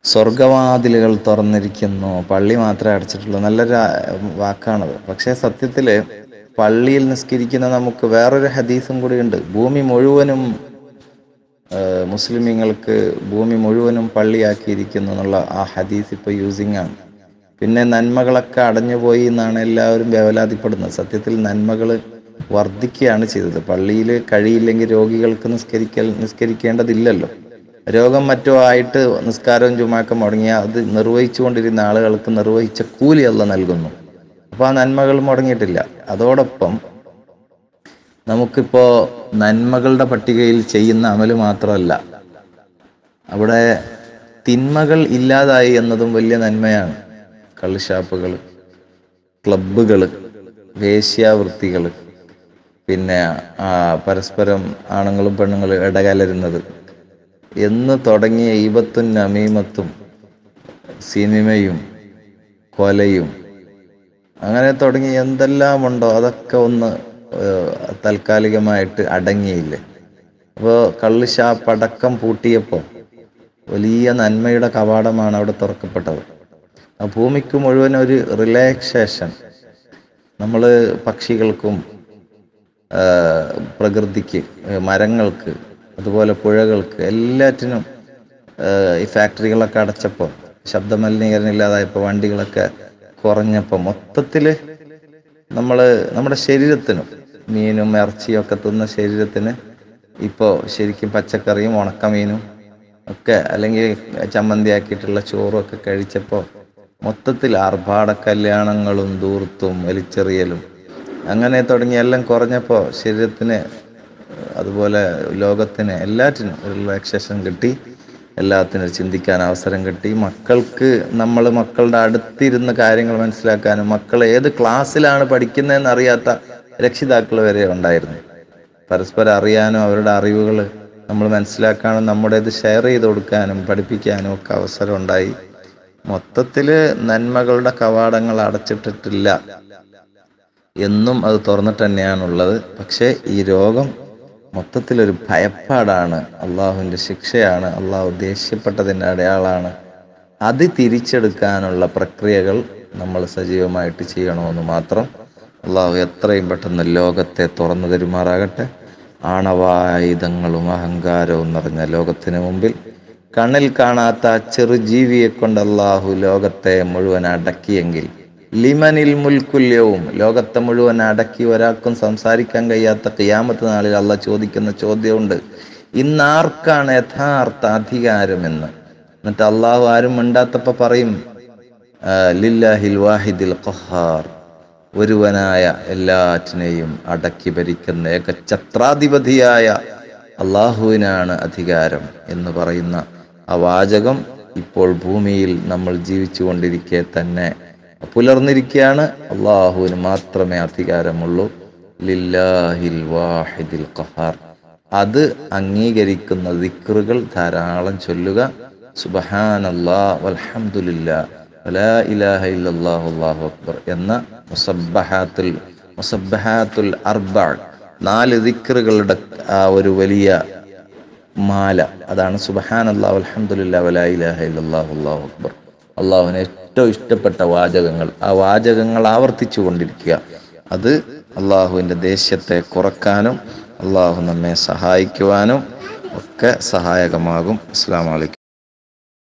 സ്വർഗവാതിലുകൾ തുറന്നിരിക്കുന്നു പള്ളി മാത്രമേ അടച്ചിട്ടുള്ളൂ നല്ലൊരു ആ, വാക്കാണത് പക്ഷേ സത്യത്തില് പള്ളിയിൽ നിസ്കരിക്കുന്ന നമുക്ക് വേറൊരു ഹദീസും കൂടിയുണ്ട് ഭൂമി മുഴുവനും ആ, മുസ്ലിമീങ്ങൾക്ക് ഭൂമി മുഴുവനും പള്ളിയാക്കിയിരിക്കുന്നു എന്നുള്ള ആ ഹദീസ് ഇപ്പോൾ യൂസിങ് ആണ് പിന്നെ നന്മകളൊക്കെ അടഞ്ഞുപോയി എന്നാണ് എല്ലാവരും വേവലാതിപ്പെടുന്നത് സത്യത്തിൽ നന്മകൾ വർദ്ധിക്കുകയാണ് ചെയ്തത് പള്ളിയിൽ കഴിയില്ലെങ്കിൽ രോഗികൾക്ക് നിസ്കരിക്കൽ നിസ്കരിക്കേണ്ടതില്ലല്ലോ രോഗം മറ്റോ ആയിട്ട് നിസ്കാരവും ചുമാക്കം മുടങ്ങിയാൽ അത് നിർവഹിച്ചു കൊണ്ടിരുന്ന ആളുകൾക്ക് നിർവഹിച്ച കൂലി അല്ല നൽകുന്നു അപ്പോൾ ആ നന്മകൾ മുടങ്ങിയിട്ടില്ല അതോടൊപ്പം നമുക്കിപ്പോ നന്മകളുടെ പട്ടികയിൽ ചെയ്യുന്ന അമല് മാത്രമല്ല അവിടെ തിന്മകൾ ഇല്ലാതായി എന്നതും വലിയ നന്മയാണ് കള്ളുഷാപ്പുകൾ ക്ലബുകൾ വേശ്യാവൃത്തികൾ പിന്നെ ആ, പരസ്പരം ആണുങ്ങളും പെണ്ണുങ്ങളും ഇടകലരുന്നത് എന്ന് തുടങ്ങിയ ഈബത്തും നമീമത്തും സിനിമയും കൊലയും അങ്ങനെ തുടങ്ങി എന്തെല്ലാം ഉണ്ടോ അതൊക്കെ ഒന്ന് ഏഹ്, താൽക്കാലികമായിട്ട് അടങ്ങിയില്ലേ അപ്പോൾ കള്ള് ഷാപ്പ് അടക്കം പൂട്ടിയപ്പോൾ വലിയ നന്മയുടെ കവാടമാണ് അവിടെ തുറക്കപ്പെട്ടത് ആ ഭൂമിക്ക് മുഴുവൻ ഒരു റിലാക്സേഷൻ നമ്മൾ പക്ഷികൾക്കും ആ, പ്രകൃതിക്ക് ഏ, മരങ്ങൾക്ക് അതുപോലെ പുഴകൾക്ക് എല്ലാറ്റിനും ആ, ഈ ഫാക്ടറികളൊക്കെ അടച്ചപ്പോൾ ശബ്ദമലിനീകരണം ഇല്ലാതായപ്പോൾ വണ്ടികളൊക്കെ കുറഞ്ഞപ്പോൾ മൊത്തത്തിൽ നമ്മൾ നമ്മുടെ ശരീരത്തിനും മീനും ഇറച്ചിയും ഒക്കെ തിന്ന ശരീരത്തിന് ഇപ്പോൾ ശരിക്കും പച്ചക്കറിയും ഉണക്കമീനും ഒക്കെ അല്ലെങ്കിൽ ചമ്മന്തി ആക്കിയിട്ടുള്ള ചോറും ഒക്കെ കഴിച്ചപ്പോൾ മൊത്തത്തിൽ ആർഭാട കല്യാണങ്ങളും ദൂർത്തും വലിച്ചെറിയലും അങ്ങനെ തുടങ്ങി എല്ലാം കുറഞ്ഞപ്പോൾ ശരീരത്തിന് അതുപോലെ ലോകത്തിന് എല്ലാറ്റിനും ഒരു റിലാക്സേഷൻ കിട്ടി എല്ലാത്തിനും ചിന്തിക്കാൻ അവസരം കിട്ടി മക്കൾക്ക് നമ്മൾ മക്കളുടെ അടുത്തിരുന്ന കാര്യങ്ങൾ മനസ്സിലാക്കാനും മക്കൾ ഏത് ക്ലാസ്സിലാണ് പഠിക്കുന്നതെന്ന് അറിയാത്ത രക്ഷിതാക്കൾ വരെ ഉണ്ടായിരുന്നു പരസ്പരം അറിയാനും അവരുടെ അറിവുകൾ നമ്മൾ മനസ്സിലാക്കാനും നമ്മുടേത് ഷെയർ ചെയ്ത് കൊടുക്കാനും പഠിപ്പിക്കാനും ഒക്കെ അവസരം ഉണ്ടായി മൊത്തത്തിൽ നന്മകളുടെ കവാടങ്ങൾ അടച്ചിട്ടിട്ടില്ല എന്നും അത് തുറന്നിട്ട് തന്നെയാണുള്ളത് പക്ഷേ ഈ രോഗം മൊത്തത്തിലൊരു ഭയപ്പാടാണ് അള്ളാഹുവിൻ്റെ ശിക്ഷയാണ് അള്ളാഹു ദേഷ്യപ്പെട്ടതിൻ്റെ അടയാളാണ് അത് തിരിച്ചെടുക്കാനുള്ള പ്രക്രിയകൾ നമ്മൾ സജീവമായിട്ട് ചെയ്യണമെന്ന് മാത്രം അള്ളാഹു എത്രയും പെട്ടെന്ന് ലോകത്തെ തുറന്നു തരുമാറാകട്ടെ ആണവായുധങ്ങളും അഹങ്കാരവും നിറഞ്ഞ ലോകത്തിന് മുമ്പിൽ കണ്ണിൽ കാണാത്ത ആ ചെറു ജീവിയെ കൊണ്ട് അള്ളാഹു ലോകത്തെ മുഴുവൻ അടക്കിയെങ്കിൽ ലിമനിൽ മുൽക്കുല്യവും ലോകത്തെ മുഴുവൻ അടക്കി ഒരാൾക്കും സംസാരിക്കാൻ കഴിയാത്ത കിയാമത്ത് നാളിൽ അള്ള ചോദിക്കുന്ന ചോദ്യമുണ്ട് ഇന്നാർക്കാണ് യഥാർത്ഥ അധികാരമെന്ന് എന്നിട്ട് അള്ളാഹു ആരും മിണ്ടാത്തപ്പോ പറയും ആ, ലില്ലാഹിൽ വാഹിദിൽ ഖഹാർ ഒരുവനായ എല്ലാറ്റിനെയും അടക്കി ഭരിക്കുന്ന ഏകഛത്രാധിപതിയായ അള്ളാഹുവിനാണ് അധികാരം എന്ന് പറയുന്ന ആ വാചകം ഇപ്പോൾ ഭൂമിയിൽ നമ്മൾ ജീവിച്ചു കൊണ്ടിരിക്കെ തന്നെ പുലർന്നിരിക്കുകയാണ് അള്ളാഹുവിന് മാത്രമേ അധികാരമുള്ളൂ ലില്ലാഹിൽ വാഹിദിൽ ഖഹാർ അത് അംഗീകരിക്കുന്ന ദിക്റുകൾ ധാരാളം ചൊല്ലുക സുബഹാനല്ലാ വൽഹംദുലില്ലാ വലാ ഇലാഹ ഇല്ലല്ലാഹു അല്ലാഹു അക്ബർ എന്ന മുസബ്ബഹാത്തുൽ മുസബ്ബഹാത്തുൽ അർബഅ നാല് ദിക്റുകളുടെ ആ ഒരു വലിയ മാല അതാണ് സുബഹാനല്ലാ വൽഹംദുലില്ലാ വലാ ഇലാഹ ഇല്ലല്ലാഹു അല്ലാഹു അക്ബർ അള്ളാഹുവിന് ഏറ്റവും ഇഷ്ടപ്പെട്ട വാചകങ്ങൾ ആ വാചകങ്ങൾ ആവർത്തിച്ചു കൊണ്ടിരിക്കുക അത് അള്ളാഹുവിൻ്റെ ദേഷ്യത്തെ കുറക്കാനും അള്ളാഹു നമ്മെ സഹായിക്കുവാനും ഒക്കെ സഹായകമാകും അസ്സാം വലൈക്കും